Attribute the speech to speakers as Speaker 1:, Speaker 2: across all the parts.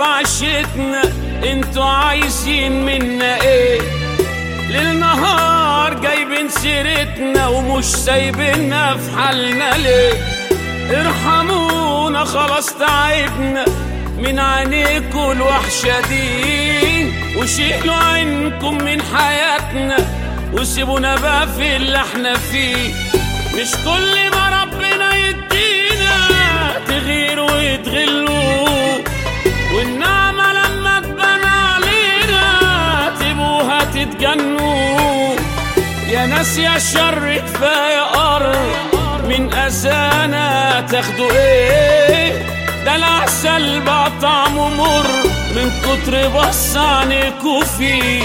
Speaker 1: عشتنا انتوا عايزين منا ايه للنهار جايبين سيرتنا ومش سايبيننا في حالنا ليه ارحمونا خلاص تعبنا من عينيكوا الوحشة دي وشيلوا عينكم من حياتنا وسيبونا بقى في اللي احنا فيه مش كل ما ربنا يدينا تغيروا وتغلوا والنعمة لما تبان علينا تبوها تتجنوا يا ناس يا شر كفاية قر من أذانا تاخدوا ايه ده العسل بقى طعمه مر من كتر بص عنيكوا فيه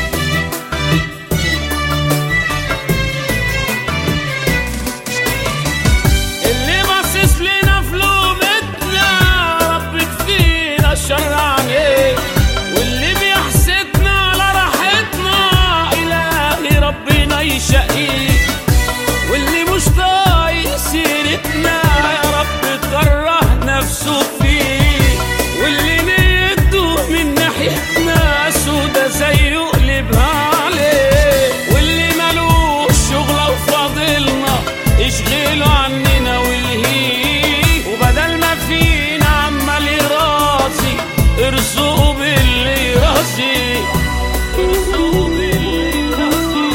Speaker 1: اللي باصص لنا في لومتنا رب كفينا الشر عليه واللي بيحسدنا على راحتنا إلهي ربنا يشقيه واللي مش طايق سيرتنا يا رب كره نفسه فيه واللي نيته من ناحيتنا سودا زي يقلبها عليه واللي ملوش شغلة وفاضلنا اشغله عننا والهيه وبدل ما فينا عمال يراسي ارزقه باللي يراسي ارزقه باللي يراسي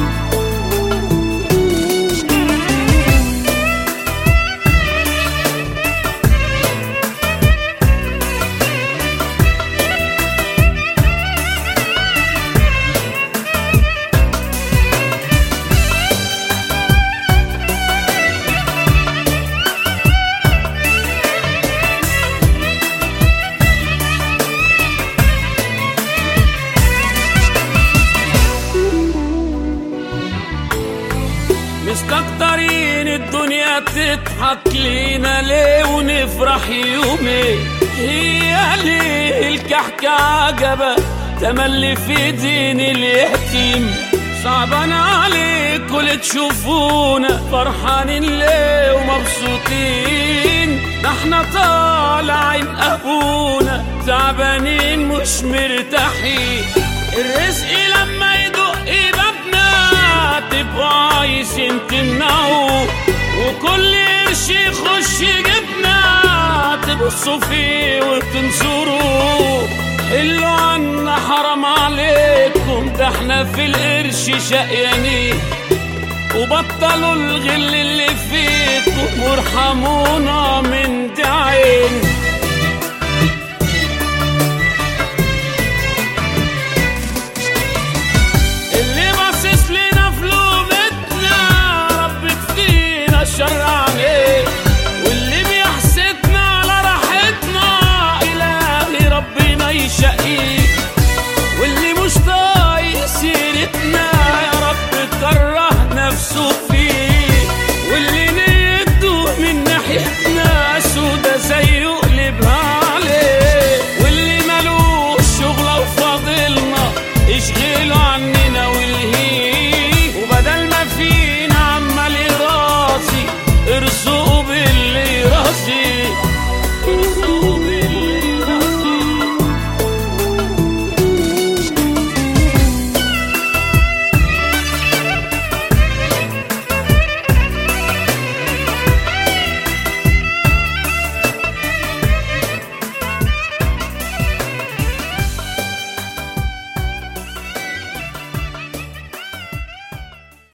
Speaker 1: مستكترين الدنيا تضحك لينا ليه ونفرح يومين هي ليه الكحكة عجبة تملي في دين اليتيم صعبان عليكم اللي تشوفونا فرحانين ليه ومبسوطين ده احنا طالعين ابونا تعبانين مش مرتاحين الرزق لما يدق بابنا تبقوا عايزين تمنعوا وكل قرش يخش جبنا تبصوا فيه وتنصروا حلوا عنا حرام عليكم ده احنا في القرش شقيانين وبطلوا الغل اللي فيكم وارحمونا من دعين